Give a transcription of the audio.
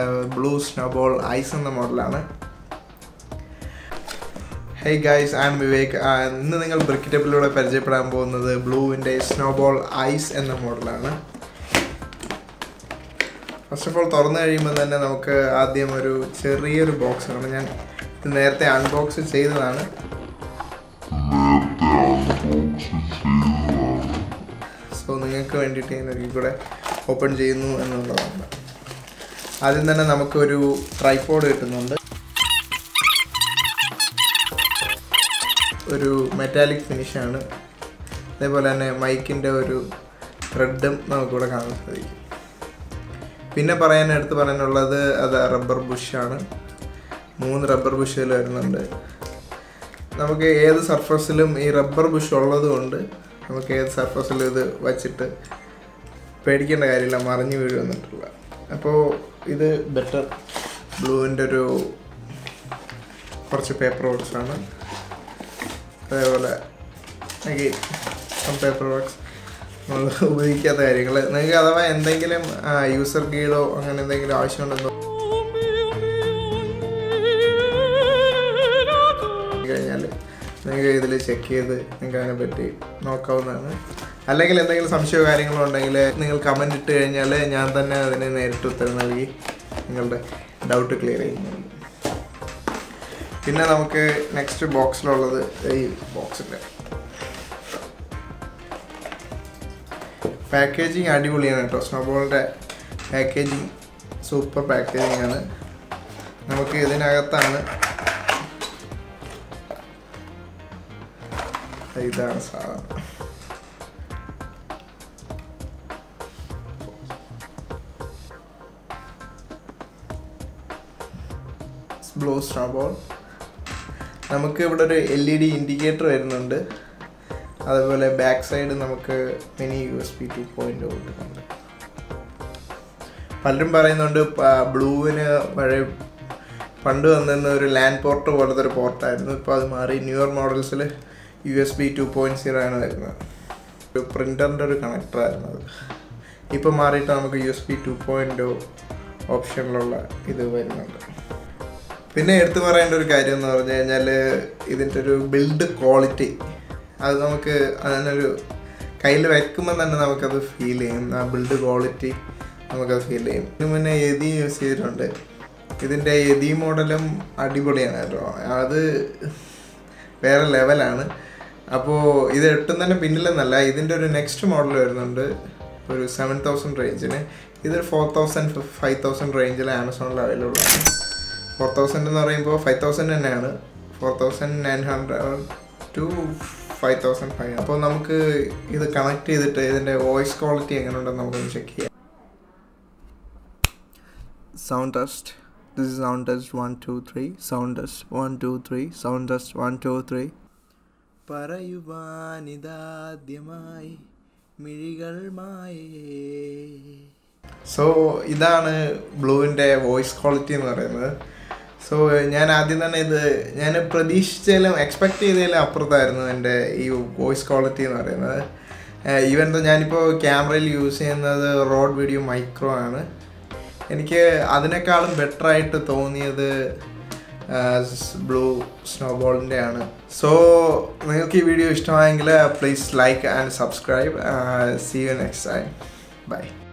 blue snowball ice എന്ന മോഡലാണ് hey guys I'm Vivek ആ, ഇന്ന് നിങ്ങൾ ബ്രിക്കറ്റബിലൂടെ പരിചയപ്പെടാൻ പോകുന്നത് ബ്ലൂവിൻ്റെ സ്നോബോൾ ഐസ് എന്ന മോഡലാണ് ഫസ്റ്റ് ഓഫ് ഓൾ തുറന്നു കഴിയുമ്പോൾ തന്നെ നമുക്ക് ആദ്യം ഒരു ചെറിയൊരു ബോക്സ് ആണ് ഞാൻ ഇത് നേരത്തെ അൺബോക്സ് ചെയ്തതാണ് സോ നിങ്ങൾക്ക് വേണ്ടിയിട്ട് ഞാൻ ഒരിക്കൽ കൂടെ ഓപ്പൺ ചെയ്യുന്നു എന്നുള്ളതാണ് ആദ്യം തന്നെ നമുക്കൊരു ട്രൈപ്പോഡ് കിട്ടുന്നുണ്ട് ഒരു മെറ്റാലിക് ഫിനിഷാണ് അതേപോലെ തന്നെ മൈക്കിൻ്റെ ഒരു ത്രെഡും നമുക്കിവിടെ കാണാൻ സാധിക്കും പിന്നെ പറയാൻ എടുത്ത് പറയാനുള്ളത് അത് റബ്ബർ ബുഷാണ് മൂന്ന് റബ്ബർ ബുഷുകൾ വരുന്നുണ്ട് നമുക്ക് ഏത് സർഫസിലും ഈ റബ്ബർ ബുഷ് ഉള്ളത് കൊണ്ട് നമുക്ക് ഏത് സർഫസിലും ഇത് വച്ചിട്ട് പേടിക്കേണ്ട കാര്യമില്ല മറിഞ്ഞു വീഴുമെന്നിട്ടുള്ള അപ്പോൾ ഇത് ബെറ്റർ ബ്ലൂവിൻ്റെ ഒരു കുറച്ച് പേപ്പർ വർക്ക്സ് ആണ് അതേപോലെ സം പേപ്പർ വർക്ക്സ് നമ്മൾ ഉപയോഗിക്കാത്ത കാര്യങ്ങൾ നിങ്ങൾക്ക് അഥവാ എന്തെങ്കിലും യൂസർ ഗൈഡോ അങ്ങനെ എന്തെങ്കിലും ആവശ്യമുണ്ടെന്നോ കഴിഞ്ഞാൽ നിങ്ങൾക്ക് ഇതിൽ ചെക്ക് ചെയ്ത് നിങ്ങൾക്ക് അതിനെ പറ്റി നോക്കാവുന്നതാണ് അല്ലെങ്കിൽ എന്തെങ്കിലും സംശയമോ കാര്യങ്ങളോ ഉണ്ടെങ്കിൽ നിങ്ങൾ കമൻറ്റ് ഇട്ട് കഴിഞ്ഞാൽ ഞാൻ തന്നെ അതിന് നേരിട്ട് ഉത്തരം നൽകി നിങ്ങളുടെ ഡൗട്ട് ക്ലിയർ ചെയ്യുന്നുണ്ട് പിന്നെ നമുക്ക് നെക്സ്റ്റ് ബോക്സിലുള്ളത് ഈ ബോക്സിൻ്റെ പാക്കേജിങ് അടിപൊളിയാണ് കേട്ടോ സ്നോബോളിൻ്റെ പാക്കേജിങ് സൂപ്പർ പാക്കേജിങ് ആണ് നമുക്ക് ഇതിനകത്താണ് ഇതാണ് സാധനം ബ്ലൂ സ്നോബോൾ നമുക്ക് ഇവിടെ ഒരു എൽ ഇ ഡി ഇൻഡിക്കേറ്റർ വരുന്നുണ്ട് അതുപോലെ ബാക്ക് സൈഡ് നമുക്ക് mini U S B two point കൊടുക്കുന്നുണ്ട് പലരും പറയുന്നുണ്ട് ബ്ലൂവിന് പഴയ പണ്ട് വന്നിരുന്ന ഒരു ലാൻഡ് പോർട്ട് പോലത്തെ ഒരു പോർട്ടായിരുന്നു ഇപ്പോൾ അത് മാറി ന്യൂയർ മോഡൽസിൽ U S B two point zero ആണ് വരുന്നത് ഒരു പ്രിൻ്ററിൻ്റെ ഒരു കണക്ടറായിരുന്നു അത് ഇപ്പോൾ മാറിയിട്ട് നമുക്ക് U S B two point ഓപ്ഷനിലുള്ള ഇത് വരുന്നുണ്ട് പിന്നെ എടുത്തു പറയേണ്ട ഒരു കാര്യം എന്ന് പറഞ്ഞു കഴിഞ്ഞാൽ ഇതിൻ്റെ ഒരു ബിൽഡ് ക്വാളിറ്റി അത് നമുക്ക് അതിനൊരു കയ്യിൽ വെക്കുമ്പോൾ തന്നെ നമുക്കത് ഫീൽ ചെയ്യും ആ ബിൽഡ് ക്വാളിറ്റി നമുക്കത് ഫീൽ ചെയ്യും ഇതിന് മുന്നേ എതി യൂസ് ചെയ്തിട്ടുണ്ട് ഇതിൻ്റെ എതി മോഡലും അടിപൊളിയാണ് കേട്ടോ അത് വേറെ ലെവലാണ് അപ്പോൾ ഇത് ഒട്ടും തന്നെ പിന്നിലെന്നല്ല ഇതിൻ്റെ ഒരു നെക്സ്റ്റ് മോഡൽ വരുന്നുണ്ട് ഒരു സെവൻ തൗസൻഡ് റേഞ്ചിന് ഇതൊരു ഫോർ തൗസൻഡ് ഫൈവ് തൗസൻഡ് റേഞ്ചിൽ ആമസോണിൽ അവൈലബിൾ ആണ് ഫോർ തൗസൻഡ് എന്ന് പറയുമ്പോൾ ഫൈവ് തൗസൻഡ് തന്നെയാണ് four thousand nine hundred to five thousand five അപ്പോൾ നമുക്ക് ഇത് കണക്ട് ചെയ്തിട്ട് ഇതിൻ്റെ വോയിസ് ക്വാളിറ്റി എങ്ങനെ ഉണ്ടെന്ന് നമുക്കൊന്ന് ചെക്ക് ചെയ്യാം sound test this is sound test one two three sound test one two three sound test one two three പറയുവാനിതാദ്യമായി മിഴികൾ മായേ സോ ഇതാണ് ബ്ലൂവിൻ്റെ വോയിസ് ക്വാളിറ്റി എന്ന് പറയുന്നത് സോ ഞാൻ ആദ്യം തന്നെ ഇത് ഞാൻ പ്രതീക്ഷിച്ചതിലും എക്സ്പെക്ട് ചെയ്തതിലും അപ്പുറത്തായിരുന്നു എൻ്റെ ഈ വോയിസ് ക്വാളിറ്റി എന്ന് പറയുന്നത് ഈവൻ ദോ ഞാനിപ്പോൾ ക്യാമറയിൽ യൂസ് ചെയ്യുന്നത് റോഡ് വീഡിയോ മൈക്രോ ആണ് എനിക്ക് അതിനേക്കാളും ബെറ്റർ ആയിട്ട് തോന്നിയത് ബ്ലൂ സ്നോബോളിൻ്റെ ആണ് സോ നിങ്ങൾക്ക് ഈ വീഡിയോ ഇഷ്ടമായെങ്കിൽ please like and subscribe see you next time by